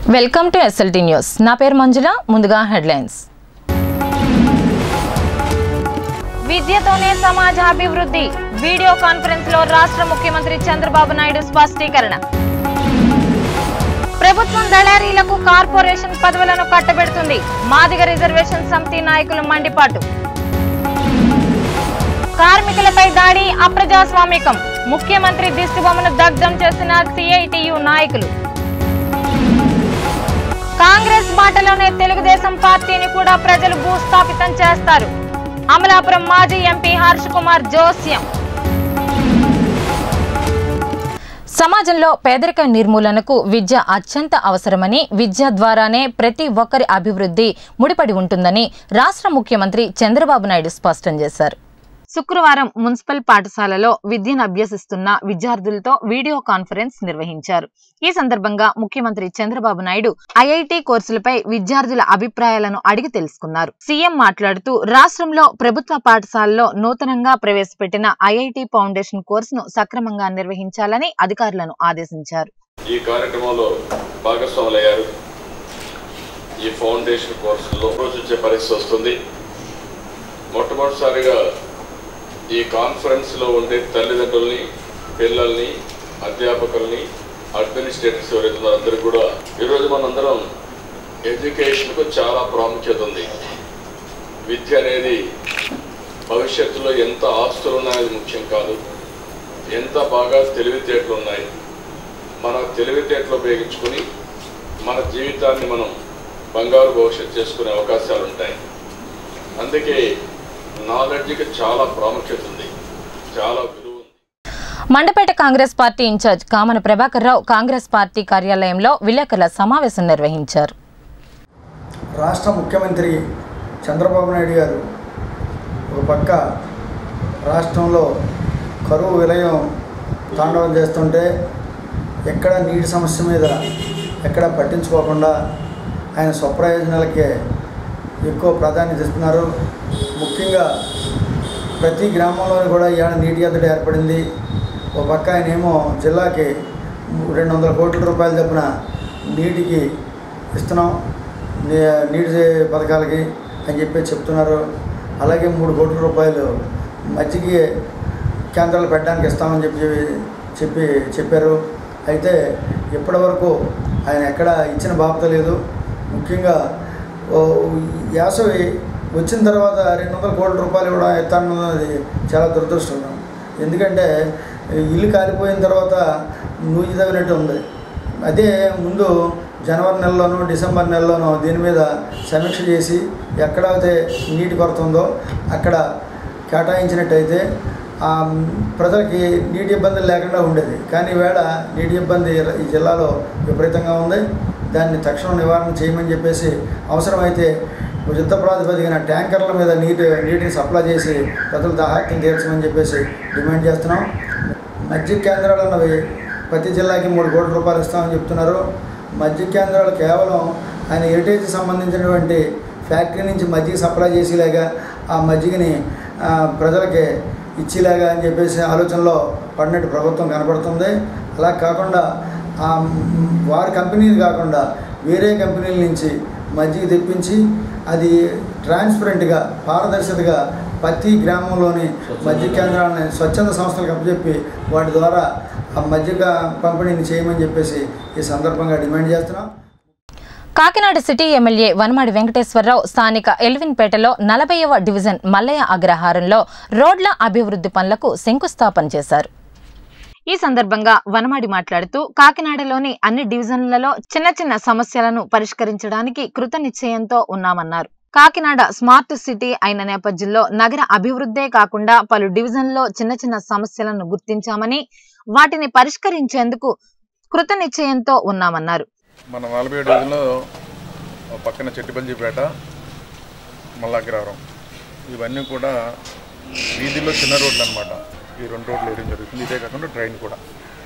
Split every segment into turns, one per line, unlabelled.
Welcome to SLT news నా పేరు మంజుల ముందుగా హెడ్లైన్స్ విద్యతోనే సమాజ అభివృద్ధి వీడియో కాన్ఫరెన్స్ లో రాష్ట్ర ముఖ్యమంత్రి చంద్రబాబు నాయుడు స్పష్టీకరణ ప్రభుత్వం దళారీలకు కార్పొరేషన్ పదవులను కట్టబెడుతుంది మాదిగ రిజర్వేషన్ సమితి నాయకులు మండిపాటు కార్మికులపై దాడి అప్రజాస్వామికం ముఖ్యమంత్రి దిష్టిబొమ్మను దగ్ధం చేసిన సిఐటియు నాయకులు కాంగ్రెస్ బాటలోనే తెలుగుదేశం పార్టీని కూడా ప్రజలు భూస్థాపితం చేస్తారు అమలాపురం మాజీ ఎంపీ హర్ష్ కుమార్ జోస్యం సమాజంలో పేదరిక నిర్మూలనకు విద్య అత్యంత అవసరమని విద్య ద్వారానే ప్రతి ఒక్కరి అభివృద్ధి ముడిపడి ఉంటుందని రాష్ట్ర ముఖ్యమంత్రి చంద్రబాబు నాయుడు స్పష్టం చేశారు శుక్రవారం మున్సిపల్ పాఠశాలలో విద్యను అభ్యసిస్తున్న విద్యార్థులతో వీడియో కాన్ఫరెన్స్ నిర్వహించారు ఈ సందర్భంగా ముఖ్యమంత్రి చంద్రబాబు నాయుడు ఐఐటి కోర్సులపై విద్యార్థుల అభిప్రాయాలను అడిగి తెలుసుకున్నారు సీఎం మాట్లాడుతూ రాష్ట్రంలో ప్రభుత్వ పాఠశాలలో నూతనంగా ప్రవేశపెట్టిన ఐఐటి ఫౌండేషన్ కోర్సును సక్రమంగా నిర్వహించాలని అధికారులను ఆదేశించారు
ఈ కార్యక్రమంలో భాగస్వాములయ్యారు ఈ ఫౌండేషన్ కోర్సులో రోజుచ్చే పరిస్థితి వస్తుంది మొట్టమొదటిసారిగా ఈ కాన్ఫరెన్స్లో ఉండే తల్లిదండ్రుల్ని పిల్లల్ని అధ్యాపకుల్ని అడ్మినిస్ట్రేటర్స్ ఎవరైతే ఉన్నారో అందరికీ కూడా ఈరోజు మనందరం ఎడ్యుకేషన్కు చాలా ప్రాముఖ్యత ఉంది విద్య అనేది భవిష్యత్తులో ఎంత ఆస్తులు ఉన్నాయని ముఖ్యం కాదు ఎంత బాగా తెలివితేటలు ఉన్నాయి మన తెలివితేటలు ఉపయోగించుకొని మన జీవితాన్ని మనం బంగారు భవిష్యత్తు చేసుకునే అవకాశాలు ఉంటాయి అందుకే నాలెడ్జ్కి చాలా ప్రాముఖ్యత ఉంది చాలా విలువ ఉంది
మండపేట కాంగ్రెస్ పార్టీ ఇన్ఛార్జ్ కామన ప్రభాకర్ రావు కాంగ్రెస్ పార్టీ కార్యాలయంలో విలేకరుల సమావేశం నిర్వహించారు
రాష్ట్ర ముఖ్యమంత్రి చంద్రబాబు నాయుడు గారు ఒక పక్క రాష్ట్రంలో కరువు విలయం తాండవం చేస్తుంటే ఎక్కడ నీటి సమస్య మీద ఎక్కడ పట్టించుకోకుండా ఆయన స్వప్రయోజనాలకే ఎక్కువ ప్రాధాన్యత ఇస్తున్నారు ముఖ్యంగా ప్రతి గ్రామంలోని కూడా ఇవాళ నీటి ఎద్దడి ఏర్పడింది ఒక పక్క ఆయన ఏమో జిల్లాకి రెండు వందల కోట్ల రూపాయల చొప్పున నీటికి ఇస్తున్నాం నీ- నీటి పథకాలకి అని చెప్పి చెప్తున్నారు అలాగే మూడు కోట్ల రూపాయలు మజ్జిగ కేంద్రాలు పెట్టడానికి ఇస్తామని చెప్పి చెప్పి చెప్పారు అయితే ఇప్పటివరకు ఆయన ఎక్కడ ఇచ్చిన బాబత లేదు ముఖ్యంగా ఓ యాసవి వచ్చిన తర్వాత రెండు వందల కోట్ల రూపాయలు ఇవ్వడం ఎత్తాన్నది చాలా దురదృష్టం ఎందుకంటే ఇల్లు కాలిపోయిన తర్వాత నూజి తగినట్టు ఉంది అదే ముందు జనవరి నెలలోనో డిసెంబర్ నెలలోనో దీని మీద సమీక్ష చేసి ఎక్కడైతే నీటి కొరత ఉందో అక్కడ కేటాయించినట్టయితే ఆ ప్రజలకి నీటి ఇబ్బందులు లేకుండా ఉండేది కానీ ఈవేళ నీటి ఇబ్బంది ఈ జిల్లాలో విపరీతంగా ఉంది దాన్ని తక్షణం నివారణ చేయమని చెప్పేసి అవసరమైతే యుద్ధ ప్రాతిపదికన ట్యాంకర్ల మీద నీటి నీటిని సప్లై చేసి ప్రజల దాహార్తం తీర్చమని చెప్పేసి డిమాండ్ చేస్తున్నాం మజ్జిగ కేంద్రాలు అన్నవి ప్రతి జిల్లాకి మూడు కోట్ల రూపాయలు ఇస్తామని చెప్తున్నారు మజ్జిగ కేంద్రాలు కేవలం ఆయన హెరిటేజ్ సంబంధించినటువంటి ఫ్యాక్టరీ నుంచి మజ్జిగ సప్లై చేసేలాగా ఆ మజ్జిగని ఆ, ప్రజలకి ఇచ్చేలాగా అని చెప్పేసి ఆలోచనలో పడినట్టు ప్రభుత్వం కనపడుతుంది అలా కాకుండా ఆ మ్, వారి కంపెనీది కాకుండా వేరే కంపెనీల నుంచి మజ్జిగ తెప్పించి అది ట్రాన్స్పరెంట్గా పారదర్శకతగా ప్రతి గ్రామంలోని మజ్జిగ కేంద్రాలని స్వచ్ఛంద సంస్థలకు అప్పచెప్పి వాటి ద్వారా ఆ మజ్జిగ పంపిణీని చేయమని చెప్పేసి ఈ సందర్భంగా డిమాండ్ చేస్తున్నాం
కాకినాడ సిటీ ఎమ్మెల్యే వనమాడి వెంకటేశ్వరరావు స్థానిక ఎల్విన్పేటలో నలభైవ డివిజన్ మల్లయ్య అగ్రహారంలో రోడ్ల అభివృద్ధి పనులకు శంకుస్థాపన చేశారు ఈ సందర్భంగా వనమాడి మాట్లాడుతూ కాకినాడలోని అన్ని డివిజన్లలో చిన్న చిన్న సమస్యలను పరిష్కరించడానికి కృత నిశ్చయంతో ఉన్నామన్నారు కాకినాడ స్మార్ట్ సిటీ అయిన నేపథ్యంలో నగర అభివృద్ధే కాకుండా పలు డివిజన్లో చిన్న చిన్న సమస్యలను గుర్తించామని వాటిని పరిష్కరించేందుకు కృత నిశ్చయంతో ఉన్నామన్నారు
మన నలభై డివిజన్లో ఓ పక్కన చెట్టిపల్లిపేట మల్లాగ్రహారం ఇవన్నీ కూడా వీధిలో చిన్న రోడ్లు అనమాట ఈ రెండు రోడ్లు వేయడం జరుగుతుంది ఇదే కాకుండా ట్రైన్ కూడా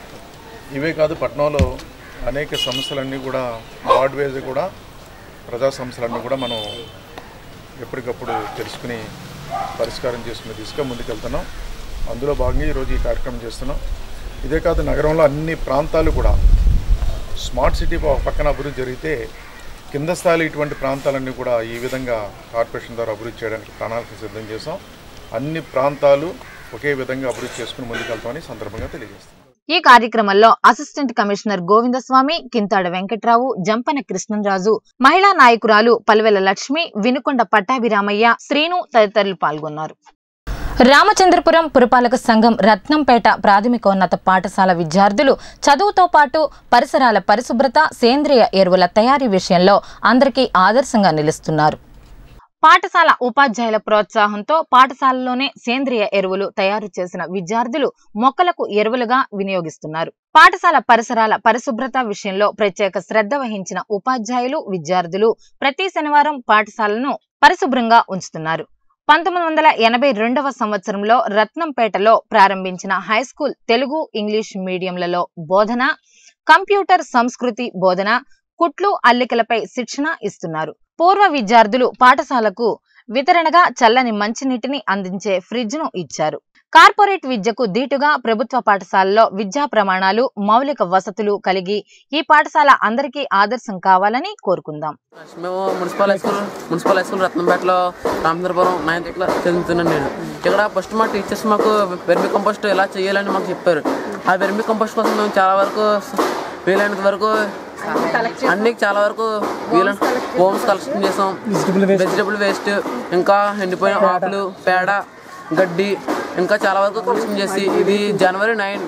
ఇవే కాదు పట్టణంలో అనేక సమస్యలన్నీ కూడా వార్డ్ వైజ్ కూడా ప్రజా సమస్యలన్నీ కూడా మనం ఎప్పటికప్పుడు తెలుసుకుని పరిష్కారం చేసుకునే దిశగా ముందుకెళ్తున్నాం అందులో భాగంగా ఈరోజు ఈ కార్యక్రమం చేస్తున్నాం ఇదే కాదు నగరంలో అన్ని ప్రాంతాలు కూడా స్మార్ట్ సిటీ ఒక పక్కన అభివృద్ధి జరిగితే కింద స్థాయిలో ఇటువంటి ప్రాంతాలన్నీ కూడా ఈ విధంగా కార్పొరేషన్ ద్వారా అభివృద్ధి చేయడానికి ప్రణాళిక సిద్ధం చేసాం అన్ని ప్రాంతాలు ఒకే విధంగా అభివృద్ధి చేసుకుని ముందుకెళ్తామని ఈ సందర్భంగా తెలియజేస్తాం
ఈ కార్యక్రమంలో అసిస్టెంట్ కమిషనర్ గోవిందస్వామి కింతాడ వెంకట్రావు జంపన కృష్ణంరాజు మహిళా నాయకురాలు పల్వెల లక్ష్మి వినుకొండ పట్టాభిరామయ్య శ్రీను తదితరులు పాల్గొన్నారు రామచంద్రపురం పురపాలక సంఘం రత్నంపేట ప్రాథమికోన్నత పాఠశాల విద్యార్థులు చదువుతో పాటు పరిసరాల పరిశుభ్రత సేంద్రియ ఎరువుల తయారీ విషయంలో అందరికీ ఆదర్శంగా నిలుస్తున్నారు పాఠశాల ఉపాధ్యాయుల ప్రోత్సాహంతో పాఠశాలలోనే సేంద్రియ ఎరువులు తయారు చేసిన విద్యార్థులు మొక్కలకు ఎరువులుగా వినియోగిస్తున్నారు పాఠశాల పరిసరాల పరిశుభ్రత విషయంలో ప్రత్యేక శ్రద్ధ వహించిన ఉపాధ్యాయులు విద్యార్థులు ప్రతి శనివారం పాఠశాలను పరిశుభ్రంగా ఉంచుతున్నారు పంతొమ్మిది వందల ఎనభై రెండవ సంవత్సరంలో రత్నంపేటలో ప్రారంభించిన హైస్కూల్ తెలుగు ఇంగ్లీష్ మీడియంలలో బోధన కంప్యూటర్ సంస్కృతి బోధన కుట్లు అల్లికలపై శిక్షణ ఇస్తున్నారు పూర్వ విద్యార్థులు పాఠశాలకు వితరణగా చల్లని మంచినీటిని అందించే ఫ్రిడ్జ్ ను ఇచ్చారు కార్పొరేట్ విద్యకు దీటుగా ప్రభుత్వ పాఠశాలలో విద్యా ప్రమాణాలు మౌలిక వసతులు కలిగి ఈ పాఠశాల అందరికీ ఆదర్శం కావాలని కోరుకుందాం
మేము municipal high school municipal high school రత్నంపేటలో రామచంద్రపురం నైన్త్ క్లాస్ చదువుతున్నాను నేను ఇక్కడ ఫస్ట్ మా టీచర్స్ మాకు వెర్మి కంపోస్ట్ ఎలా చేయాలని మాకు చెప్పారు ఆ వెర్మి కంపోస్ట్ కోసం మేము చాలా వరకు వీలైనంత వరకు అన్ని చాలా వరకు వీలైన హోమ్స్ కలెక్షన్ చేసాం వెజిటబుల్ వేస్ట్ ఇంకా ఎండిపోయిన ఆకులు పేడ గడ్డి ఇంకా చాలా వరకు కలెక్షన్ చేసి ఇది జనవరి నైన్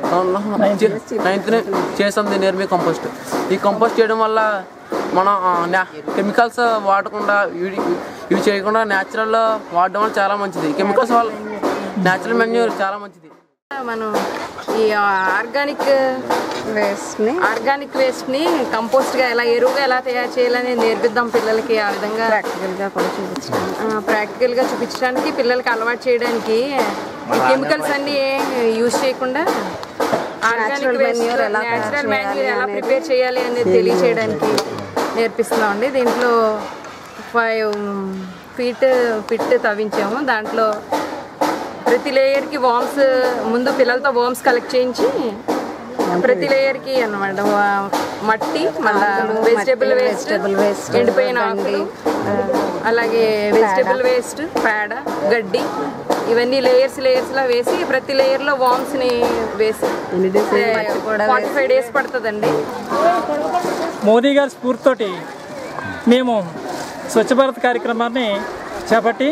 నైన్త్ చేసాం దీన్ని నిర్మి కంపోస్ట్ ఈ కంపోస్ట్ చేయడం వల్ల మనం కెమికల్స్ వాడకుండా ఇవి ఇవి చేయకుండా న్యాచురల్ వాడడం వల్ల చాలా మంచిది కెమికల్స్ వల్ల న్యాచురల్ మెన్యూ చాలా మంచిది
మనం ఈ ఆర్గానిక్
వేస్ట్ని
ఆర్గానిక్ వేస్ట్ ని కంపోస్ట్ గా ఎలా ఎరువుగా ఎలా తయారు చేయాలని నేర్పిద్దాం పిల్లలకి ఆ విధంగా
ప్రాక్టికల్గా కూడా చూపించాను
ప్రాక్టికల్ గా చూపించడానికి పిల్లలకి అలవాటు చేయడానికి ఈ కెమికల్స్ అన్ని యూజ్ చేయకుండా
Natural manure ఎలా తయారు
న్యాచురల్
చేయాలి
మాన్యూర్ ఎలా
అనేది
ప్రిపేర్ చేయాలి అనేది తెలియచేయడానికి నేర్పిస్తున్నామండి దీంట్లో ఫైవ్ ఫీట్ ఫిట్ తవ్వించాము దాంట్లో ప్రతి లేయర్కి వామ్స్ ముందు పిల్లలతో వామ్స్ కలెక్ట్ చేయించి ప్రతి లేయర్కి అన్నమాట వా- మట్టి మళ్ళా వెజిటేబుల్ వేస్ట్
vegetable waste,
ఎండిపోయిన ఆకులు అలాగే వెజిటేబుల్ వేస్ట్ పేడ గడ్డి ఇవన్నీ లేయర్స్ లేయర్స్ లా వేసి ప్రతి లేయర్ లో వామ్స్ ని వేసి ఫార్టీ ఫైవ్ డేస్ పడుతుందండి
మోదీ గారి స్ఫూర్తితోటి మేము స్వచ్ఛ భారత్ కార్యక్రమాన్ని చేపట్టి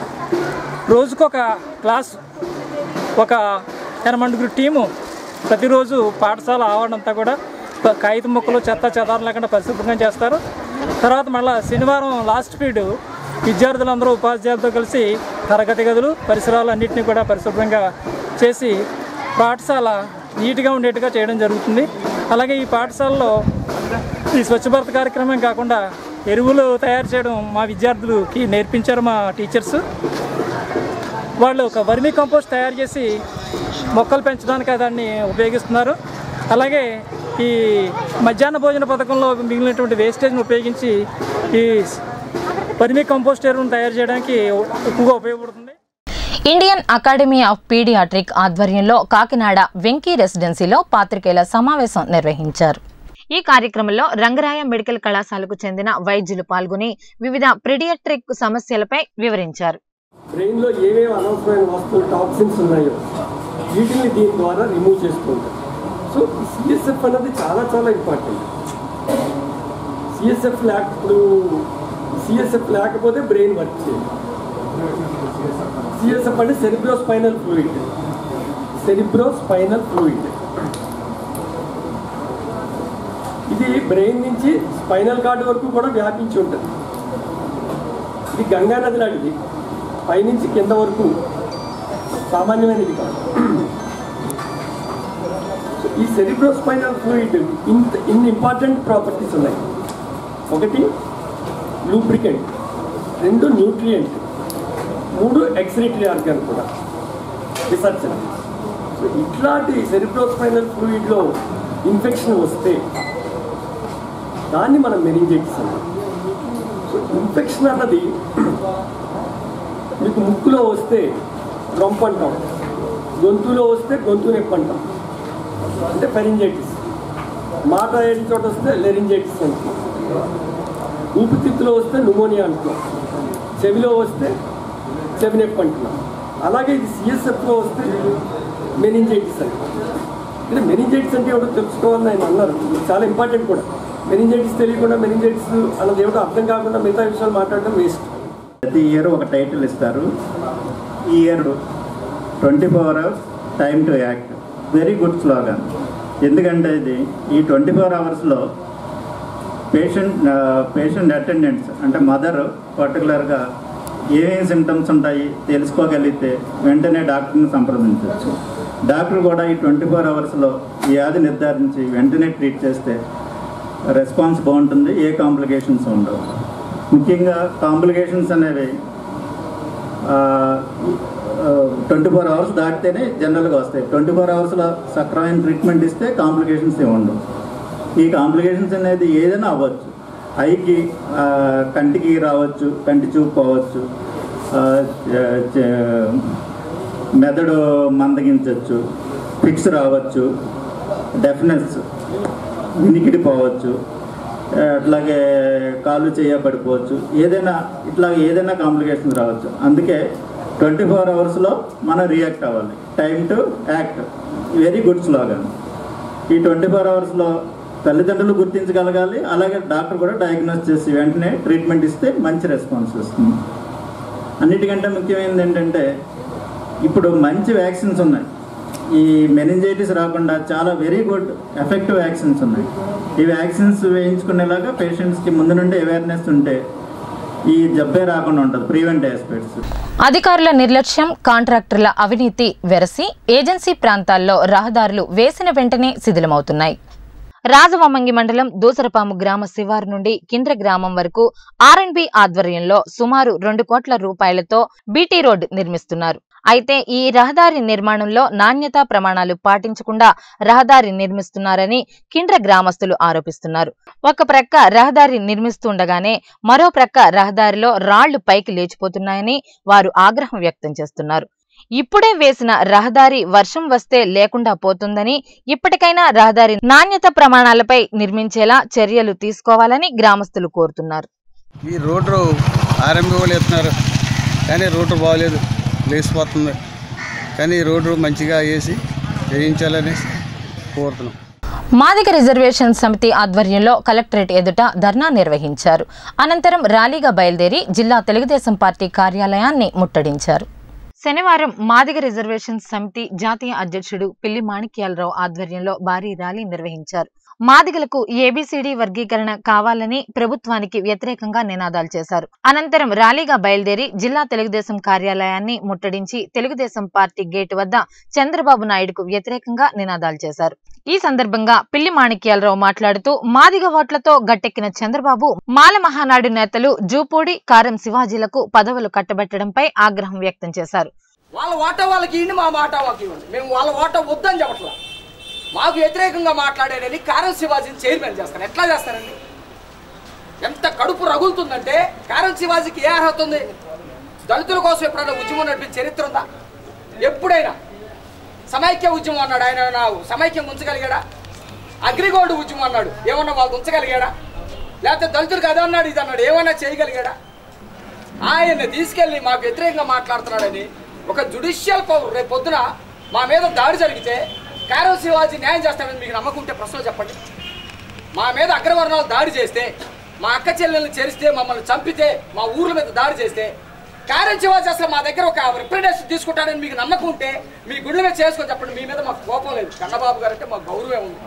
రోజుకొక క్లాస్ ఒక ఎనమండుగురు టీము ప్రతిరోజు పాఠశాల ఆవరణంతా కూడా ప- కాగితం ముక్కలు చెత్త చెదారం లేకుండా పరిశుభ్రంగా చేస్తారు తర్వాత మళ్ళీ శనివారం లాస్ట్ పీరియడ్ విద్యార్థులందరూ ఉపాధ్యాయులతో కలిసి తరగతి గదులు పరిసరాలు అన్నింటినీ కూడా పరిశుభ్రంగా చేసి పాఠశాల నీట్గా ఉండేట్టుగా చేయడం జరుగుతుంది అలాగే ఈ పాఠశాలలో ఈ స్వచ్ఛ భారత్ కార్యక్రమం కాకుండా ఎరువులు తయారు చేయడం మా విద్యార్థులకి నేర్పించారు మా టీచర్స్ వాళ్ళు ఒక వర్మీ కంపోస్ట్ తయారు చేసి మొక్కలు పెంచడానికి దాన్ని ఉపయోగిస్తున్నారు అలాగే ఈ మధ్యాహ్న భోజన పథకంలో మిగిలినటువంటి వేస్టేజ్ని ఉపయోగించి ఈ వర్మీ కంపోస్ట్ ఎరువును తయారు చేయడానికి ఎక్కువగా ఉపయోగపడుతుంది
ఇండియన్ అకాడమీ ఆఫ్ పీడియాట్రిక్ ఆధ్వర్యంలో కాకినాడ వెంకీ రెసిడెన్సీలో పాత్రికేయుల సమావేశం నిర్వహించారు ఈ కార్యక్రమంలో రంగరాయ మెడికల్ కళాశాలకు చెందిన వైద్యులు పాల్గొని వివిధ పీడియాట్రిక్ సమస్యలపై వివరించారు
బ్రెయిన్లో ఏమేమి అనవసరమైన వస్తువులు టాక్సిన్స్ ఉన్నాయో వీటిని దీని ద్వారా రిమూవ్ చేసుకుంటాం సో సిఎస్ఎఫ్ అనేది చాలా చాలా ఇంపార్టెంట్ సిఎస్ఎఫ్ లేక ఇప్పుడు సిఎస్ఎఫ్ లేకపోతే బ్రెయిన్ వర్క్ చేయదు సిఎస్ఎఫ్ అంటే cerebro spinal fluid cerebro spinal fluid ఇది బ్రెయిన్ నుంచి స్పైనల్ కార్డ్ వరకు కూడా వ్యాపించి ఉంటుంది ఇది గంగా నది లాంటిది పైనుంచి కింద వరకు సామాన్యమైనది కాదు సో ఈ సెరిబ్రోస్పైనల్ ఫ్లూయిడ్ ఇంత ఇన్ని ఇంపార్టెంట్ ప్రాపర్టీస్ ఉన్నాయి ఒకటి లూబ్రికెంట్ రెండు న్యూట్రియంట్ మూడు ఎక్స్రిటరీ ఆర్గాన్ కూడా రీసెర్చ్ సో ఇట్లాంటి సెరిబ్రోస్పైనల్ ఫ్లూయిడ్లో ఇన్ఫెక్షన్ వస్తే దాన్ని మనం మెనింజైటిస్ అన్నాం సో ఇన్ఫెక్షన్ అన్నది మీకు ముక్కులో వస్తే రొంపు అంటాం గొంతులో వస్తే గొంతు నొప్పి అంటాం అంటే ఫెరింజైటిస్ మాట ఏడు చోట వస్తే లెరింజైటిస్ అంటున్నాం ఊపిరితిత్తులో వస్తే న్యూమోనియా అంటున్నాం చెవిలో వస్తే చెవి నొప్పి అంటున్నాం అలాగే ఇది సిఎస్ఎఫ్లో వస్తే మెనింజైటిస్ అని అంటే మెనింజైటిస్ అంటే ఏమిటో తెలుసుకోవాలని ఆయన అన్నారు ఇది చాలా ఇంపార్టెంట్ కూడా మెనింజైటిస్ తెలియకుండా మెనింజైటిస్ అన్నది ఏమిటో అర్థం కాకుండా మిగతా విషయాలు మాట్లాడడం వేస్ట్
ప్రతి ఇయర్ ఒక టైటిల్ ఇస్తారు ఈ year twenty four hours time to act very good slogan ఎందుకంటే ఇది ఈ ట్వంటీ ఫోర్ అవర్స్లో పేషెంట్ పేషెంట్ అటెండెంట్స్ అంటే మదర్ పర్టికులర్గా ఏమేమి సిమ్టమ్స్ ఉంటాయి తెలుసుకోగలిగితే వెంటనే డాక్టర్ని సంప్రదించవచ్చు డాక్టర్ కూడా ఈ ట్వంటీ ఫోర్ అవర్స్లో వ్యాధి నిర్ధారించి వెంటనే ట్రీట్ చేస్తే రెస్పాన్స్ బాగుంటుంది ఏ కాంప్లికేషన్స్ ఉండవు ముఖ్యంగా కాంప్లికేషన్స్ అనేవి ట్వంటీ ఫోర్ అవర్స్ దాటితేనే జనరల్గా వస్తాయి ట్వంటీ ఫోర్ అవర్స్లో సక్రమైన ట్రీట్మెంట్ ఇస్తే కాంప్లికేషన్స్ ఏమి ఉండవు ఈ కాంప్లికేషన్స్ అనేది ఏదైనా అవ్వచ్చు ఐకి ఆ, కంటికి రావచ్చు కంటి చూపు పోవచ్చు ఆ, చ- చ- మెదడు మందగించవచ్చు ఫిక్స్ రావచ్చు డెఫ్నెస్ వినికిడి పోవచ్చు ఆ, అట్లాగే కాళ్ళు చేయబడిపోవచ్చు ఏదైనా ఇట్లా ఏదైనా కాంప్లికేషన్స్ రావచ్చు అందుకే ట్వంటీ ఫోర్ అవర్స్లో మనం రియాక్ట్ అవ్వాలి time to act very good slogan ఈ ట్వంటీ ఫోర్ అవర్స్లో తల్లిదండ్రులు గుర్తించగలగాలి అలాగే డాక్టర్ కూడా డయాగ్నోస్ చేసి వెంటనే ట్రీట్మెంట్ ఇస్తే మంచి రెస్పాన్స్ వస్తుంది అన్నిటికంటే ముఖ్యమైనది ఏంటంటే ఇప్పుడు మంచి వ్యాక్సిన్స్ ఉన్నాయి ఈ మెనింజైటిస్ రాకుండా చాలా వెరీ గుడ్ ఎఫెక్టివ్ వ్యాక్సిన్స్ ఉన్నాయి ఈ వ్యాక్సిన్స్ వేయించుకునేలాగా పేషెంట్స్కి ముందు నుండి అవేర్నెస్ ఉంటే ఈ జబ్బే రాకుండా ఉంటుంది ప్రివెంట్ ఆస్పెక్ట్స్
అధికారుల నిర్లక్ష్యం కాంట్రాక్టర్ల అవినీతి వెరసి ఏజెన్సీ ప్రాంతాల్లో రహదారులు వేసిన వెంటనే శిథిలమవుతున్నాయి రాజవమంగి మండలం దూసరపాము గ్రామ శివారు నుండి కిండ్ర గ్రామం వరకు ఆర్ఎండ్బి ఆధ్వర్యంలో సుమారు రెండు కోట్ల రూపాయలతో బీటీ రోడ్ నిర్మిస్తున్నారు అయితే ఈ రహదారి నిర్మాణంలో నాణ్యతా ప్రమాణాలు పాటించకుండా రహదారి నిర్మిస్తున్నారని కిండ్ర గ్రామస్తులు ఆరోపిస్తున్నారు ఒక ప్రక్క రహదారి నిర్మిస్తుండగానే మరో ప్రక్క రహదారిలో రాళ్లు పైకి లేచిపోతున్నాయని వారు ఆగ్రహం వ్యక్తం చేస్తున్నారు ఇప్పుడే వేసిన రహదారి వర్షం వస్తే లేకుండా పోతుందని ఇప్పటికైనా రహదారి నాణ్యత ప్రమాణాలపై నిర్మించేలా చర్యలు తీసుకోవాలని గ్రామస్తులు కోరుతున్నారు
ఈ రోడ్డు ఆర్ఎంబి వాళ్ళు ఎత్తున్నారు కానీ రోడ్డు బాగలేదు లేచిపోతుంది కానీ ఈ రోడ్డు మంచిగా వేసి వేయించాలని కోరుతున్నాం
మాదిగ రిజర్వేషన్ సమితి ఆధ్వర్యంలో కలెక్టరేట్ ఎదుట ధర్నా నిర్వహించారు అనంతరం ర్యాలీగా బయలుదేరి జిల్లా తెలుగుదేశం పార్టీ కార్యాలయాన్ని ముట్టడించారు శనివారం మాదిగ రిజర్వేషన్ సమితి జాతీయ అధ్యక్షుడు పిల్లి మాణిక్యాలరావు ఆధ్వర్యంలో భారీ ర్యాలీ నిర్వహించారు మాదిగలకు ఏబిసిడి వర్గీకరణ కావాలని ప్రభుత్వానికి వ్యతిరేకంగా నినాదాలు చేశారు అనంతరం ర్యాలీగా బయలుదేరి జిల్లా తెలుగుదేశం కార్యాలయాన్ని ముట్టడించి తెలుగుదేశం పార్టీ గేటు వద్ద చంద్రబాబు నాయుడుకు వ్యతిరేకంగా నినాదాలు చేశారు ఈ సందర్భంగా పిల్లి మాణిక్యాలరావు మాట్లాడుతూ మాదిగ ఓట్లతో గట్టెక్కిన చంద్రబాబు మాల మహానాడు నేతలు జూపూడి కారం శివాజీలకు పదవులు కట్టబెట్టడంపై ఆగ్రహం వ్యక్తం చేశారు
వాళ్ళ ఓట వాళ్ళకి ఇవ్వండి మా మాట వాళ్ళకి ఇవ్వండి మేము వాళ్ళ ఓట వద్దని చెప్పట్లా మాకు వ్యతిరేకంగా మాట్లాడారని కారం శివాజీని చైర్మన్ చేస్తారు ఎట్లా చేస్తారండి ఎంత కడుపు రగులుతుందంటే కారం శివాజీకి ఏ అర్హత ఉంది దళితుల కోసం ఎప్పుడైనా ఉద్యమం నడిపే చరిత్ర ఉందా ఎప్పుడైనా సమైక్య ఉద్యమం అన్నాడు ఆయన నా సమైక్యం ఉంచగలిగాడా అగ్రిగోల్డ్ ఉద్యమం అన్నాడు ఏమన్నా వాళ్ళు ఉంచగలిగాడా లేకపోతే దళితులకు అది అన్నాడు ఇది అన్నాడు ఏమన్నా చేయగలిగాడా ఆయన తీసుకెళ్ళి మాకు వ్యతిరేకంగా మాట్లాడుతున్నాడని ఒక జుడిషియల్ పవర్ రేపు పొద్దున మా మీద దాడి జరిగితే కారవ శివాజీ న్యాయం చేస్తాడని మీకు నమ్మకం ఉంటే ప్రశ్నలు చెప్పండి మా మీద అగ్రవర్ణాలు దాడి చేస్తే మా అక్క చెల్లెల్ని చేరిస్తే మమ్మల్ని చంపితే మా ఊర్ల మీద దాడి చేస్తే కారం శివాజీ అసలు మా దగ్గర ఒక రిప్రజెంటేషన్ తీసుకుంటాడని మీకు నమ్మకం ఉంటే మీ గుండె మీద చేసుకొని చెప్పండి మీ మీద మాకు కోపం లేదు కన్నబాబు గారు అంటే మాకు గౌరవమే ఉంది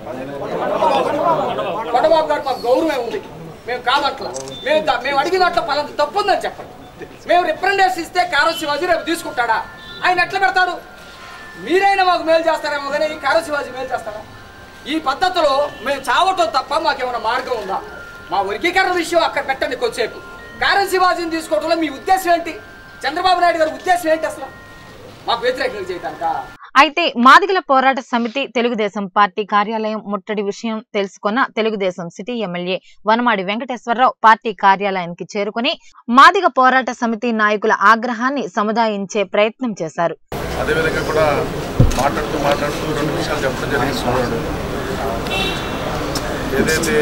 కొండబాబు గారు మాకు గౌరవమే ఉంది మేము కాదట్లా మేము దా- మేము అడిగిన దాంట్లో పలాంటి తప్పు ఉందని చెప్పండి మేము రిప్రజెంటేషన్ ఇస్తే కారం శివాజీ రేపు తీసుకుంటాడా ఆయన ఎట్లా పెడతాడు మీరైనా మాకు మేలు చేస్తారేమో కానీ ఈ కారం శివాజీ మేలు చేస్తాడా ఈ పద్ధతిలో మేము చావటం తప్ప మాకేమైనా మార్గం ఉందా మా వర్గీకరణ విషయం అక్కడ పెట్టండి కొద్దిసేపు కారం శివాజీని తీసుకోవడంలో మీ ఉద్దేశం ఏంటి చంద్రబాబు నాయుడు గారి ఉద్దేశం ఏంటి అసలు మాకు వ్యతిరేకంగా చేయటానికా
అయితే మాదిగల పోరాట సమితి తెలుగుదేశం పార్టీ కార్యాలయం ముట్టడి విషయం తెలుసుకున్న Telugu Desam city MLA Vanamadi Venkateswara Rao party కార్యాలయానికి చేరుకుని మాదిగ పోరాట సమితి నాయకుల ఆగ్రహాన్ని సముదాయించే ప్రయత్నం చేశారు
అదేవిధంగా కూడా మాట్లాడుతూ మాట్లాడుతూ రెండు విషయాలు చెప్పడం జరిగింది ఏదైతే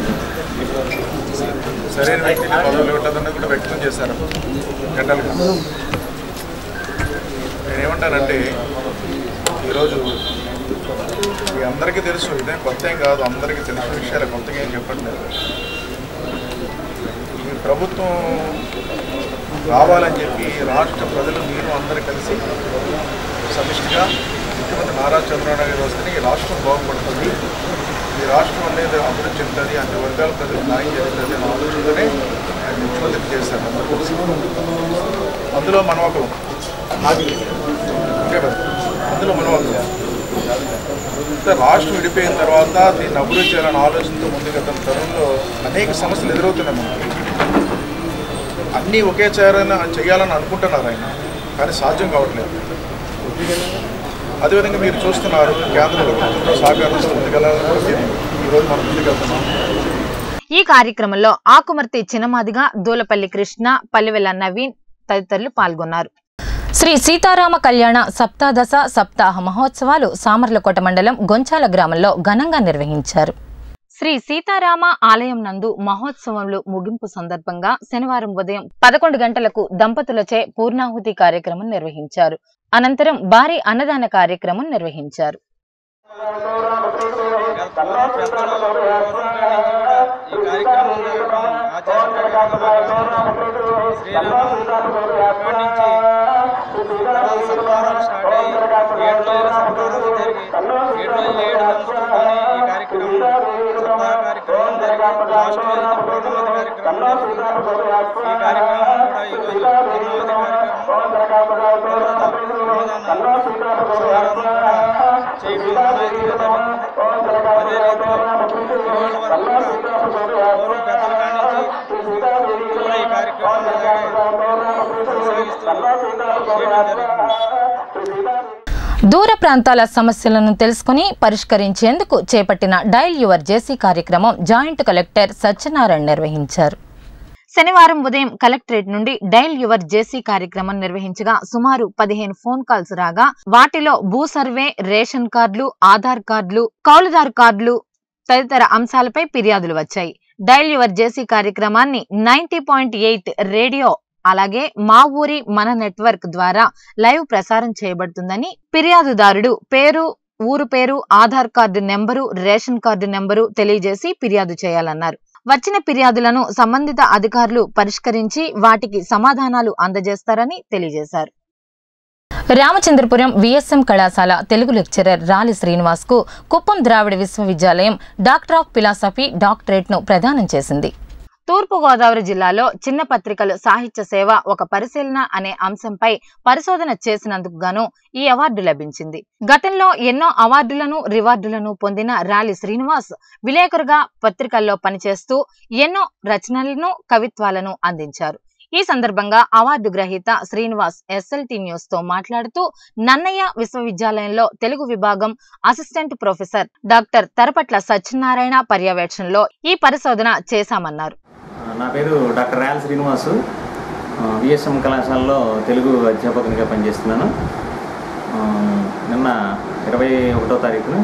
సరైన వ్యక్తిని పదవులు ఇవ్వట్లేదన్నది కూడా వ్యక్తం చేశారు జనరల్గా నేనేమంటానంటే ఈరోజు మీ అందరికీ తెలుసు ఇదేం కొత్త ఏం కాదు అందరికీ తెలిసిన విషయాలు కొత్తగా ఏం చెప్పట్లేదు ఈ ప్రభుత్వం రావాలని చెప్పి రాష్ట్ర ప్రజలు మీరు అందరూ కలిసి సమిష్టిగా ముఖ్యమంత్రి నారా చంద్రబాబు నాయుడు గారు వస్తేనే ఈ రాష్ట్రం బాగుపడుతుంది ఈ రాష్ట్రం అనేది అభివృద్ధి చెందుతుంది అన్ని వర్గాల ప్రజలకు న్యాయం జరుగుతుంది అనే ఆలోచనతోనే ఆయన ముఖ్యమంత్రి చేశారు అందరూ కలిసి అందులో మనం ఒక ఓకే మరి. అందులో మనం ఒక అంటే రాష్ట్రం విడిపోయిన తర్వాత దీన్ని అభివృద్ధి చేయాలని ఆలోచనతో ముందుకు వెళ్తున్న తరుణంలో అనేక సమస్యలు ఎదురవుతున్నాయి మనకి అన్నీ ఒకే చేయాలని చేయాలని అనుకుంటున్నారు ఆయన కానీ సాధ్యం కావట్లేదు అదేవిధంగా మీరు చూస్తున్నారు కేంద్ర ప్రభుత్వంలో సహకారంతో ముందుకెళ్ళాలని కూడా మేము ఈరోజు మనం ముందుకెళ్తున్నాం
ఈ కార్యక్రమంలో ఆకుమర్తి చినమాదిగా దూలపల్లి కృష్ణ పల్లెవెల్ల నవీన్ తదితరులు పాల్గొన్నారు శ్రీ సీతారామ కళ్యాణ సప్తాదశ సప్తాహ మహోత్సవాలు సామర్లకోట మండలం గొంచాల గ్రామంలో ఘనంగా నిర్వహించారు శ్రీ సీతారామ ఆలయం నందు మహోత్సవంలో ముగింపు సందర్భంగా శనివారం ఉదయం పదకొండు గంటలకు దంపతులచే పూర్ణాహుతి కార్యక్రమం నిర్వహించారు అనంతరం భారీ అన్నదాన కార్యక్రమం నిర్వహించారు దూర ప్రాంతాల సమస్యలను తెలుసుకుని పరిష్కరించేందుకు చేపట్టిన డైల్ యువర్ జేసీ కార్యక్రమం జాయింట్ కలెక్టర్ సత్యనారాయణ నిర్వహించారు శనివారం ఉదయం కలెక్టరేట్ నుండి డైల్ యువర్ జేసీ కార్యక్రమం నిర్వహించగా సుమారు పదిహేను ఫోన్ కాల్స్ రాగా వాటిలో భూ సర్వే రేషన్ కార్డులు ఆధార్ కార్డులు కౌలుదారు కార్డులు తదితర అంశాలపై ఫిర్యాదులు వచ్చాయి డైల్ యువర్ జేసీ కార్యక్రమాన్ని నైన్టీ పాయింట్ ఎయిట్ రేడియో అలాగే మా ఊరి మన నెట్వర్క్ ద్వారా లైవ్ ప్రసారం చేయబడుతుందని ఫిర్యాదుదారుడు పేరు ఊరు పేరు Aadhaar card number ration card number తెలియజేసి ఫిర్యాదు చేయాలన్నారు వచ్చిన ఫిర్యాదులను సంబంధిత అధికారులు పరిష్కరించి వాటికి సమాధానాలు అందజేస్తారని తెలియజేశారు రామచంద్రపురం విఎస్ఎం కళాశాల తెలుగు లెక్చరర్ రాలి శ్రీనివాస్ కు కుప్పం ద్రావిడ విశ్వవిద్యాలయం డాక్టర్ ఆఫ్ ఫిలాసఫీ డాక్టరేట్ ను ప్రదానం చేసింది తూర్పుగోదావరి జిల్లాలో చిన్న పత్రికలు సాహిత్య సేవ ఒక పరిశీలన అనే అంశంపై పరిశోధన చేసినందుకు గాను ఈ అవార్డు లభించింది గతంలో ఎన్నో అవార్డులను రివార్డులను పొందిన రాలి శ్రీనివాస్ విలేకరుగా పత్రికల్లో పనిచేస్తూ ఎన్నో రచనలను కవిత్వాలను అందించారు ఈ సందర్భంగా అవార్డు గ్రహీత శ్రీనివాస్ ఎస్ఎల్టీ న్యూస్ తో మాట్లాడుతూ నన్నయ్య విశ్వవిద్యాలయంలో తెలుగు విభాగం assistant professor doctor Tarapatla Satyanarayana పర్యవేక్షణలో ఈ పరిశోధన చేశామన్నారు
నా పేరు డాక్టర్ ర్యాల్ శ్రీనివాసు విఎస్ఎం కళాశాలలో తెలుగు అధ్యాపకునిగా పనిచేస్తున్నాను ఆ, నిన్న ఇరవై ఒకటో తారీఖున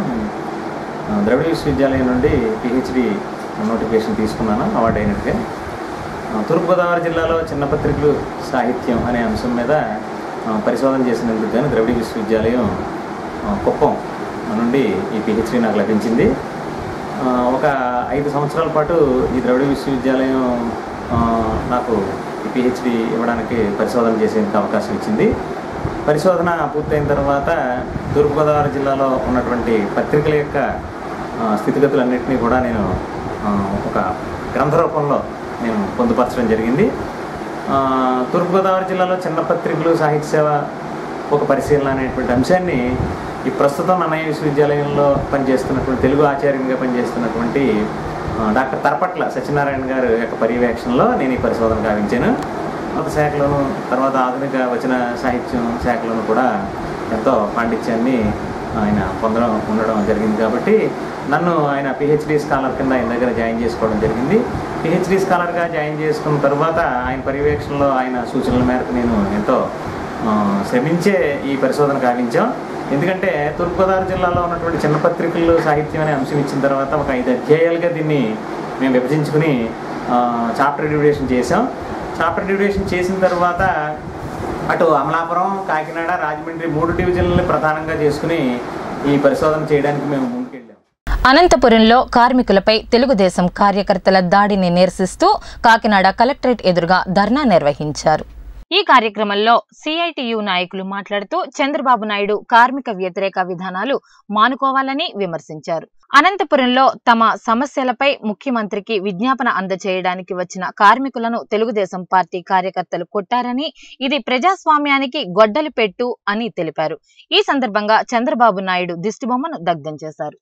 ఆ, ద్రవిడ విశ్వవిద్యాలయం నుండి పిహెచ్డి నోటిఫికేషన్ తీసుకున్నాను అవార్డు అయినట్టుగా ఆ, తూర్పుగోదావరి జిల్లాలో చిన్న పత్రికలు సాహిత్యం అనే అంశం మీద ఆ, పరిశోధన చేసినందుకు గాను ద్రవిడ విశ్వవిద్యాలయం ఆ, కుప్పం నుండి ఈ పిహెచ్డి నాకు లభించింది ఆ, ఒక ఐదు సంవత్సరాల పాటు ఈ ద్రవిడ విశ్వవిద్యాలయం ఆ, నాకు ఈ పిహెచ్డి ఇవ్వడానికి పరిశోధన చేసేందుకు అవకాశం ఇచ్చింది పరిశోధన పూర్తయిన తర్వాత తూర్పుగోదావరి జిల్లాలో ఉన్నటువంటి పత్రికల యొక్క ఆ, స్థితిగతులన్నింటినీ కూడా నేను ఆ, ఒక గ్రంథ రూపంలో నేను పొందుపరచడం జరిగింది ఆ, తూర్పుగోదావరి జిల్లాలో చిన్న పత్రికలు సాహిత్య సేవ ఒక పరిశీలన అనేటువంటి అంశాన్ని ఈ ప్రస్తుతం అన్నయ్య విశ్వవిద్యాలయంలో పనిచేస్తున్నటువంటి తెలుగు ఆచార్యంగా పనిచేస్తున్నటువంటి ఆ, డాక్టర్ తరపట్ల సత్యనారాయణ గారు యొక్క పర్యవేక్షణలో నేను ఈ పరిశోధన గావించాను ఉన్నత శాఖలోను తర్వాత ఆధునిక వచన సాహిత్యం శాఖలోను కూడా ఎంతో పాండిత్యాన్ని ఆయన పొందడం ఉండడం జరిగింది కాబట్టి నన్ను ఆయన పిహెచ్డి స్కాలర్ కింద ఆయన దగ్గర జాయిన్ చేసుకోవడం జరిగింది పిహెచ్డి స్కాలర్గా జాయిన్ చేసుకున్న తర్వాత ఆయన పర్యవేక్షణలో ఆయన సూచనల మేరకు నేను ఎంతో ఆ, శ్రమించే ఈ పరిశోధన గావించాం ఎందుకంటే తూర్పుగోదావరి జిల్లాలో ఉన్నటువంటి చిన్న పత్రికలు సాహిత్యం అనే అంశం ఇచ్చిన తర్వాత ఒక ఐదు అధ్యాయాలుగా దీన్ని మేము విభజించుకుని చాప్టర్ డివిడేషన్ చేసాం చాప్టర్ డివిడేషన్ చేసిన తర్వాత అటు అమలాపురం కాకినాడ రాజమండ్రి మూడు డివిజన్లని ప్రధానంగా చేసుకుని ఈ పరిశోధన చేయడానికి మేము ముందుకెళ్ళాం
అనంతపురంలో కార్మికులపై తెలుగుదేశం కార్యకర్తల దాడిని నిరసిస్తూ కాకినాడ కలెక్టరేట్ ఎదురుగా ధర్నా నిర్వహించారు ఈ కార్యక్రమంలో సిఐటియు నాయకులు మాట్లాడుతూ చంద్రబాబు నాయుడు కార్మిక వ్యతిరేక విధానాలు మానుకోవాలని విమర్శించారు అనంతపురంలో తమ సమస్యలపై ముఖ్యమంత్రికి విజ్ఞాపన అందజేయడానికి వచ్చిన కార్మికులను తెలుగుదేశం పార్టీ కార్యకర్తలు కొట్టారని ఇది ప్రజాస్వామ్యానికి గొడ్డలి పెట్టు అని తెలిపారు ఈ సందర్భంగా చంద్రబాబు నాయుడు దిష్టిబొమ్మను దగ్ధం చేశారు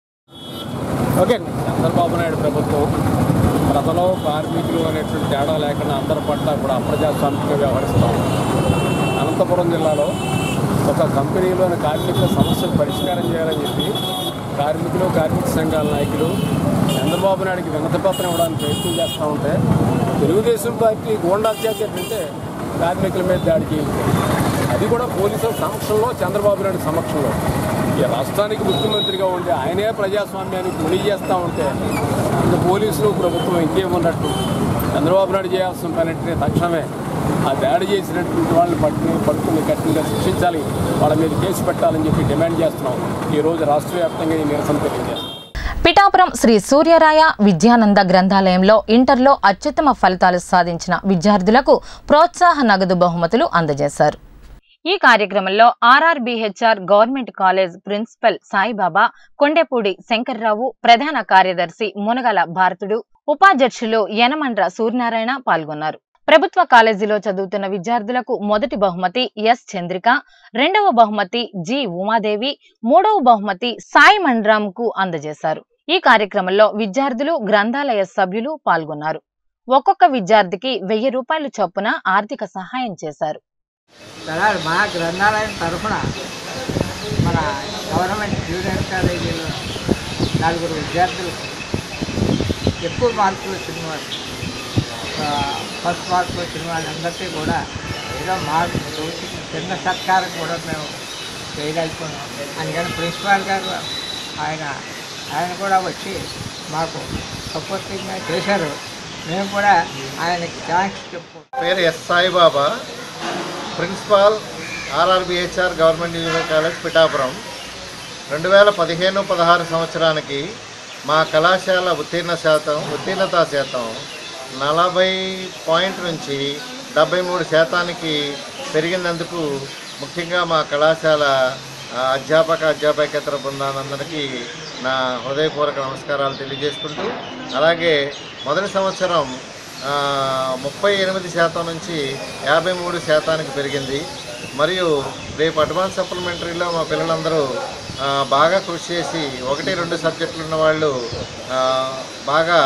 ఓకే చంద్రబాబు నాయుడు ప్రభుత్వం ప్రజలు కార్మికులు అనేటువంటి తేడా లేకుండా అందరి పట్ల కూడా అప్రజాస్వామికంగా వ్యవహరిస్తాం అనంతపురం జిల్లాలో ఒక కంపెనీలోని కార్మికుల సమస్యలు పరిష్కారం చేయాలని చెప్పి కార్మికులు కార్మిక సంఘాల నాయకులు చంద్రబాబు నాయుడికి వినతి పత్రం ఇవ్వడానికి ప్రయత్నం చేస్తూ ఉంటే తెలుగుదేశం పార్టీ గోండా అంటే కార్మికుల మీద దాడి చేయించారు అది కూడా పోలీసుల సమక్షంలో చంద్రబాబు నాయుడు సమక్షంలో ఈ రాష్ట్రానికి ముఖ్యమంత్రిగా ఉండి ఆయనే ప్రజాస్వామ్యానికి ముడి చేస్తూ ఉంటే ఇంకా పోలీసులు ప్రభుత్వం ఇంకేమున్నట్టు చంద్రబాబు నాయుడు చేయాల్సిన పని అంటే తక్షణమే ఆ దాడి చేసినటువంటి వాళ్ళని పట్టుకుని పట్టుకుని కఠినంగా శిక్షించాలి వాళ్ళ మీద కేసు పెట్టాలని చెప్పి డిమాండ్ చేస్తున్నాం ఈ రోజు రాష్ట్ర వ్యాప్తంగా ఈ నిరసన తెలియజేస్తున్నాం
పిఠాపురం శ్రీ సూర్యరాయ విద్యానంద గ్రంథాలయంలో ఇంటర్లో అత్యుత్తమ ఫలితాలు సాధించిన విద్యార్థులకు ప్రోత్సాహ నగదు బహుమతులు అందజేశారు ఈ కార్యక్రమంలో RRBHR government college principal Saibaba Kondepudi Shankar Rao ప్రధాన కార్యదర్శి మునగల భారతుడు ఉపాధ్యక్షులు యనమండ్ర సూర్యనారాయణ పాల్గొన్నారు ప్రభుత్వ కాలేజీలో చదువుతున్న విద్యార్థులకు మొదటి బహుమతి ఎస్ చంద్రిక రెండవ బహుమతి జి ఉమాదేవి మూడవ బహుమతి సాయి మండ్రామ్ కు అందజేశారు ఈ కార్యక్రమంలో విద్యార్థులు గ్రంథాలయ సభ్యులు పాల్గొన్నారు ఒక్కొక్క విద్యార్థికి వెయ్యి రూపాయలు చొప్పున ఆర్థిక సహాయం చేశారు
అలాగే మా గ్రంథాలయం తరఫున మన గవర్నమెంట్ జూనియర్ కాలేజీలో నలుగురు విద్యార్థులు ఎక్కువ మార్కులు వచ్చిన వారు ఆ, ఫస్ట్ మార్కులు వచ్చిన వాళ్ళందరికీ కూడా ఏదో మార్కు తోచి చిన్న సత్కారం కూడా మేము చేయగలుగుతున్నాం అందుకని ప్రిన్సిపాల్ గారు ఆయన ఆయన కూడా వచ్చి మాకు సపోర్టింగ్గా చేశారు మేము కూడా ఆయనకి థ్యాంక్స్ చెప్పు
పేరు S Saibaba principal RRBHR government engineering college Pithapuram రెండు వేల పదిహేను పదహారు సంవత్సరానికి మా కళాశాల ఉత్తీర్ణ శాతం ఉత్తీర్ణతా శాతం నలభై పాయింట్ నుంచి డెబ్బై మూడు శాతానికి పెరిగినందుకు ముఖ్యంగా మా కళాశాల ఆ, అధ్యాపక అధ్యాపకేతర బృందాలందరికీ నా హృదయపూర్వక నమస్కారాలు తెలియజేసుకుంటూ అలాగే మొదటి సంవత్సరం ఆ, ముప్పై ఎనిమిది శాతం నుంచి యాభై మూడు శాతానికి పెరిగింది మరియు రేపు అడ్వాన్స్ సప్లిమెంటరీలో మా పిల్లలందరూ ఆ, బాగా కృషి చేసి ఒకటి రెండు సబ్జెక్టులు ఉన్న వాళ్ళు ఆ, బాగా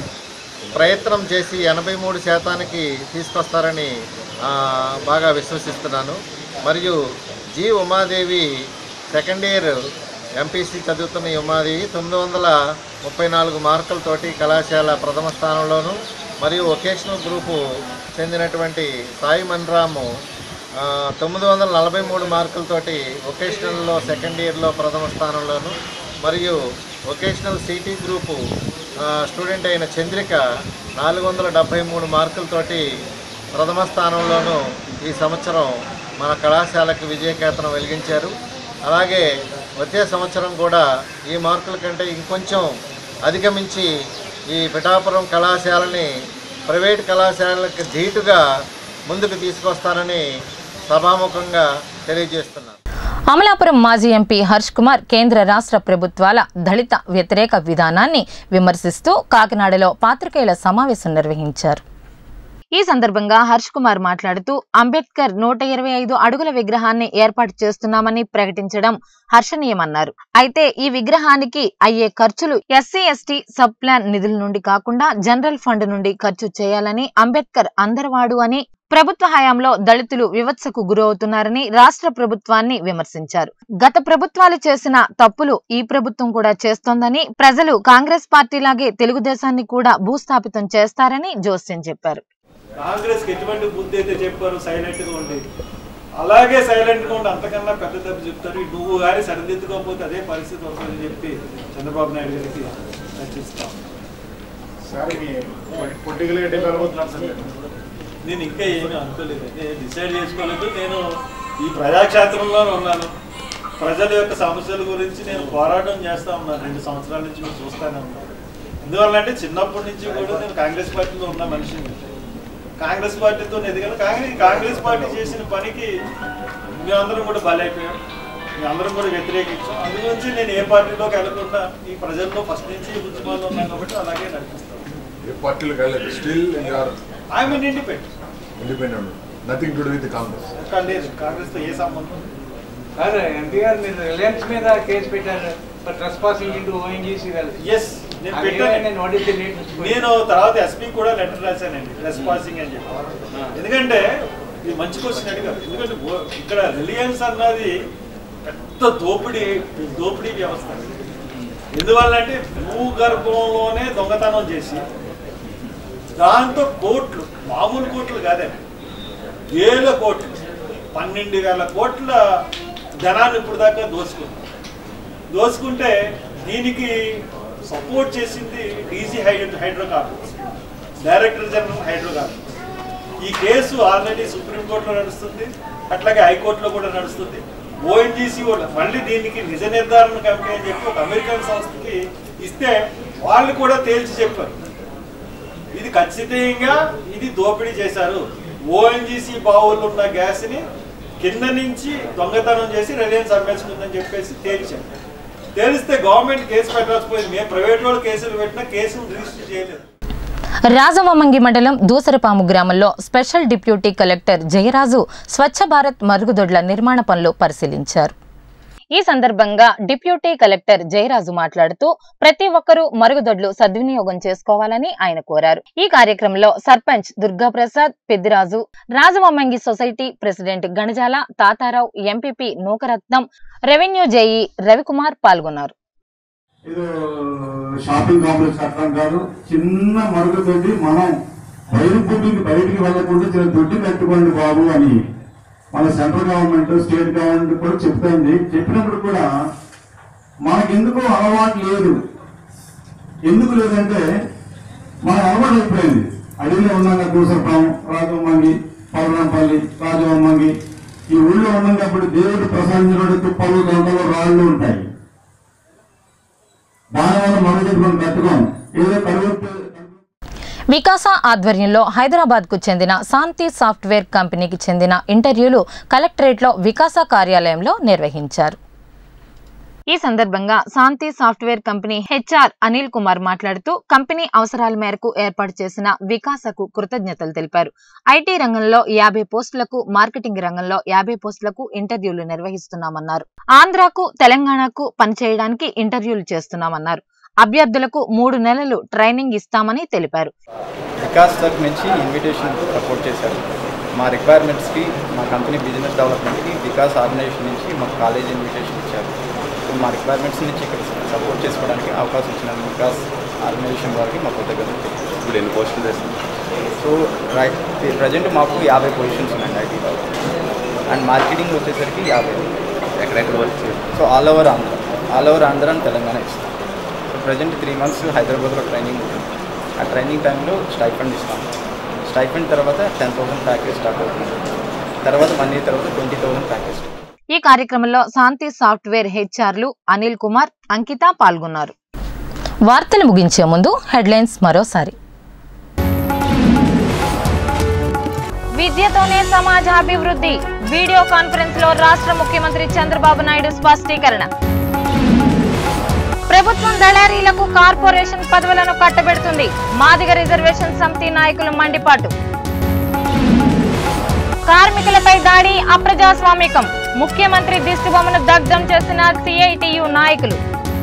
ప్రయత్నం చేసి ఎనభై మూడు శాతానికి తీసుకొస్తారని ఆ, బాగా విశ్వసిస్తున్నాను మరియు G Umadevi second year MPC చదువుతున్న ఈ ఉమాదేవి తొమ్మిది వందల ముప్పై నాలుగు మార్కులతోటి కళాశాల ప్రథమ స్థానంలోను మరియు వొకేషనల్ గ్రూపు చెందినటువంటి సాయి మన్రాము ఆ, తొమ్మిది వందల నలభై మూడు మార్కులతోటి వొకేషనల్లో సెకండ్ ఇయర్లో ప్రథమ స్థానంలోను మరియు వొకేషనల్ సిటీ గ్రూపు ఆ, స్టూడెంట్ అయిన చంద్రిక నాలుగు వందల డెబ్భై మూడు మార్కులతోటి ప్రథమ స్థానంలోనూ ఈ సంవత్సరం మన కళాశాలకు విజయకేతనం వెలిగించారు అలాగే వచ్చే సంవత్సరం కూడా ఈ మార్కుల కంటే ఇంకొంచెం అధిగమించి ఈ పిఠాపురం కళాశాలని ప్రైవేట్ కళాశాలలకు ధీటుగా ముందుకు తీసుకొస్తానని సభాముఖంగా తెలియజేస్తున్నాను
అమలాపురం మాజీ ఎంపీ హర్ష్ కుమార్ కేంద్ర రాష్ట్ర ప్రభుత్వాల దళిత వ్యతిరేక విధానాన్ని విమర్శిస్తూ కాకినాడలో పాత్రికేయుల సమావేశం నిర్వహించారు ఈ సందర్భంగా హర్ష్ కుమార్ మాట్లాడుతూ అంబేద్కర్ నూట ఇరవై ఐదు అడుగుల విగ్రహాన్ని ఏర్పాటు చేస్తున్నామని ప్రకటించడం హర్షణీయమన్నారు అయితే ఈ విగ్రహానికి అయ్యే ఖర్చులు ఎస్సీ ఎస్టీ సబ్ ప్లాన్ నిధుల నుండి కాకుండా జనరల్ ఫండ్ నుండి ఖర్చు చేయాలని అంబేద్కర్ అందరవాడు అని ప్రభుత్వ హయాంలో దళితులు వివత్సకు గురవుతున్నారని రాష్ట్ర ప్రభుత్వాన్ని విమర్శించారు గత ప్రభుత్వాలు చేసిన తప్పులు ఈ ప్రభుత్వం కూడా చేస్తోందని ప్రజలు కాంగ్రెస్ పార్టీలాగే తెలుగుదేశాన్ని కూడా భూస్థాపితం చేస్తారని జోస్యం చెప్పారు
కాంగ్రెస్కి ఎటువంటి బుద్ధి అయితే చెప్పారు సైలెంట్గా ఉండి అలాగే సైలెంట్గా ఉండి అంతకన్నా పెద్ద దెబ్బ చెప్తారు ఈ నువ్వు కానీ సరిదిద్దుకోకపోతే అదే పరిస్థితి వస్తుందని చెప్పి చంద్రబాబు నాయుడు గారికి రచిస్తాం
సార్ మీ పొలిటికల్ ఎక్కడ వెళ్ళబోతున్నారు సార్
నేను ఇంకా ఏమీ అనుకోలేదు నేను డిసైడ్ చేసుకోలేదు నేను ఈ ప్రజాక్షేత్రంలోనే ఉన్నాను ప్రజల యొక్క సమస్యల గురించి నేను పోరాటం చేస్తా ఉన్నాను రెండు సంవత్సరాల నుంచి నేను చూస్తానే ఉన్నాను ఎందువల్లంటే చిన్నప్పటి నుంచి కూడా నేను కాంగ్రెస్ పార్టీలో ఉన్న మనిషిని కాంగ్రెస్ పార్టీతో ఎదిగాను కానీ కాంగ్రెస్ పార్టీ చేసిన పనికి మేమందరం కూడా బలైపోయాం మేమందరం కూడా వ్యతిరేకించాం అందు గురించి నేను ఏ పార్టీలోకి వెళ్ళకుండా ఈ ప్రజల్లో ఫస్ట్ నుంచి ఉద్యమాల్లో ఉన్నాను కాబట్టి అలాగే నడిపిస్తాను
ఏ పార్టీలకు వెళ్ళలేదు still you are
I'm an independent
independent nothing to do with Congress
లేదు కాంగ్రెస్తో ఏ సంబంధం లేదు.
కాదు ఎన్టీఆర్ మీరు రిలయన్స్ మీద కేసు పెట్టారు for trespassing into ONGC
yes నేను పెట్టాను
వాట్ ఇస్ ది రేట్
నేను తర్వాత ఎస్పీ కూడా లెటర్ రాశానండి రెస్పాన్సింగ్ అని చెప్పి ఎందుకంటే ఇది మంచి క్వశ్చన్ అడిగారు ఎందుకంటే ఓ- ఇక్కడ రిలయన్స్ అన్నది పెద్ద దోపిడీ దోపిడీ వ్యవస్థ ఎందువల్ల అంటే భూగర్భంలోనే దొంగతనం చేసి దాంతో కోట్లు మామూలు కోట్లు కాదండి వేల కోట్లు పన్నెండు వేల కోట్ల ధనాన్ని ఇప్పుడు దాకా దోచుకుంది దోచుకుంటే దీనికి సపోర్ట్ చేసింది DG hydro hydrocarbons director general hydrocarbons ఈ కేసు ఆల్రెడీ సుప్రీంకోర్టులో నడుస్తుంది అట్లాగే హైకోర్టులో కూడా నడుస్తుంది ఓఎన్జీసీ కూడా మళ్ళీ దీనికి నిజ నిర్ధారణ కమిటీ అని చెప్పి ఒక అమెరికన్ సంస్థకి ఇస్తే వాళ్ళు కూడా తేల్చి చెప్పారు ఇది ఖచ్చితంగా ఇది దోపిడీ చేశారు ఓఎన్జీసీ బావుల్లో ఉన్న గ్యాస్ని కింద నుంచి దొంగతనం చేసి రిలయన్స్ అమ్మేసుకుందని చెప్పేసి తేల్చారు తేలిస్తే గవర్నమెంట్ కేసు పెట్టాల్సిపోయింది మేము ప్రైవేట్ వాళ్ళు కేసులు పెట్టినా కేసులు రిజిస్టర్ చేయలేదు
రాజవమంగి మండలం దూసరపాము గ్రామంలో special deputy collector Jayaraju Swachh Bharat మరుగుదొడ్ల నిర్మాణ పనులు పరిశీలించారు ఈ సందర్భంగా డిప్యూటీ కలెక్టర్ జయరాజు మాట్లాడుతూ ప్రతి ఒక్కరూ మరుగుదొడ్లు సద్వినియోగం చేసుకోవాలని ఆయన కోరారు ఈ కార్యక్రమంలో sarpanch Durgaprasad Peddiraju Rajavommangi society president Ganajala Tatarao MPP Nookaratnam revenue JE Ravikumar పాల్గొన్నారు
ఏదో షాపింగ్ కాంప్లెక్స్ కట్టడం కాదు చిన్న మరుగుదొడ్డి మనం బయట భూమికి బయటికి వెళ్ళకుండా చిన్న దొడ్డి కట్టుకోండి బాబు అని మన సెంట్రల్ గవర్నమెంట్ స్టేట్ గవర్నమెంట్ కూడా చెప్తుంది చెప్పినప్పుడు కూడా మనకెందుకు అలవాటు లేదు ఎందుకు లేదంటే మన అలవాటు అయిపోయింది అడవిలో ఉన్నాక దూసరపాం రాజవమ్మంగి పర్వనంపల్లి రాజవమ్మంగి ఈ ఊళ్ళో ఉన్నాం కాబట్టి దేవుడు ప్రసాదించిన తుప్పలు దొంగలు రాళ్ళు ఉంటాయి దానివల్ల మరుగుదొడ్డి మనం కట్టుకోం ఏదో కడుగు
వికాస ఆధ్వర్యంలో హైదరాబాద్ కు చెందిన శాంతి సాఫ్ట్వేర్ కంపెనీకి చెందిన ఇంటర్వ్యూలు కలెక్టరేట్లో వికాస కార్యాలయంలో నిర్వహించారు ఈ సందర్భంగా Shanti software company HR Anil Kumar మాట్లాడుతూ కంపెనీ అవసరాల మేరకు ఏర్పాటు చేసిన వికాసకు కృతజ్ఞతలు తెలిపారు ఐటీ రంగంలో యాభై పోస్టులకు మార్కెటింగ్ రంగంలో యాభై పోస్టులకు ఇంటర్వ్యూలు నిర్వహిస్తున్నామన్నారు ఆంధ్రాకు తెలంగాణకు పనిచేయడానికి ఇంటర్వ్యూలు చేస్తున్నామన్నారు అభ్యర్థులకు మూడు నెలలు ట్రైనింగ్ ఇస్తామని తెలిపారు
వికాస్ తరఫు నుంచి ఇన్విటేషన్ సపోర్ట్ చేశారు మా రిక్వైర్మెంట్స్కి మా కంపెనీ బిజినెస్ డెవలప్మెంట్కి వికాస్ ఆర్గనైజేషన్ నుంచి మాకు కాలేజ్ ఇన్విటేషన్ ఇచ్చారు సో మా రిక్వైర్మెంట్స్ నుంచి ఇక్కడ సపోర్ట్ చేసుకోవడానికి అవకాశం ఇచ్చిన వికాస్ ఆర్గనైజేషన్ వారికి మా కృతజ్ఞతలు ఇప్పుడు ఎన్ని పోస్టులు చేస్తాం సో రైట్ ప్రజెంట్ మాకు యాభై పొజిషన్స్ ఉన్నాయండి ఐటీలో అండ్ మార్కెటింగ్ వచ్చేసరికి యాభై ఎక్కడెక్కడ work so all over Andhra all over Andhra and Telangana ఇస్తాం సో ప్రజెంట్ త్రీ మంత్స్ హైదరాబాద్లో ట్రైనింగ్ ఉంటుంది ఆ ట్రైనింగ్ టైంలో స్టైఫండ్ ఇస్తాం స్టైఫండ్ తర్వాత టెన్ థౌసండ్ ప్యాకేజ్ స్టార్ట్ అవుతుంది తర్వాత వన్ ఇయర్ తర్వాత ట్వంటీ థౌసండ్ ప్యాకేజ్
ఈ కార్యక్రమంలో శాంతి సాఫ్ట్వేర్ హెచ్ఆర్లు అనిల్ కుమార్ అంకిత పాల్గొన్నారు వార్తలు ముగించే ముందు హెడ్లైన్స్ మరోసారి విద్యతోనే సమాజ అభివృద్ధి వీడియో కాన్ఫరెన్స్ లో రాష్ట్ర ముఖ్యమంత్రి చంద్రబాబు నాయుడు స్పష్టీకరణ ప్రభుత్వం దళారీలకు కార్పొరేషన్ పదవులను కట్టబెడుతుంది మాదిగ రిజర్వేషన్ సమితి నాయకులు మండిపాటు కార్మికులపై దాడి అప్రజాస్వామికం ముఖ్యమంత్రి దిష్టిబొమ్మను దగ్ధం చేసిన సిఐటియు నాయకులు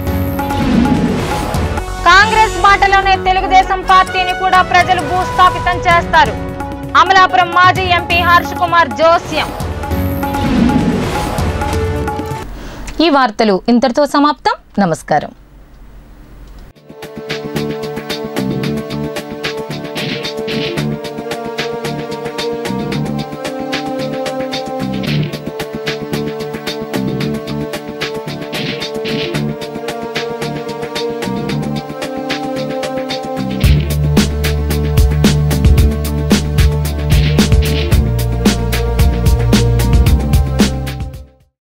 కాంగ్రెస్ బాటలోనే తెలుగుదేశం పార్టీని కూడా ప్రజలు భూస్థాపితం చేస్తారు అమలాపురం మాజీ ఎంపీ హర్ష్ కుమార్ జోస్యం ఈ వార్తలు ఇంతటితో సమాప్తం నమస్కారం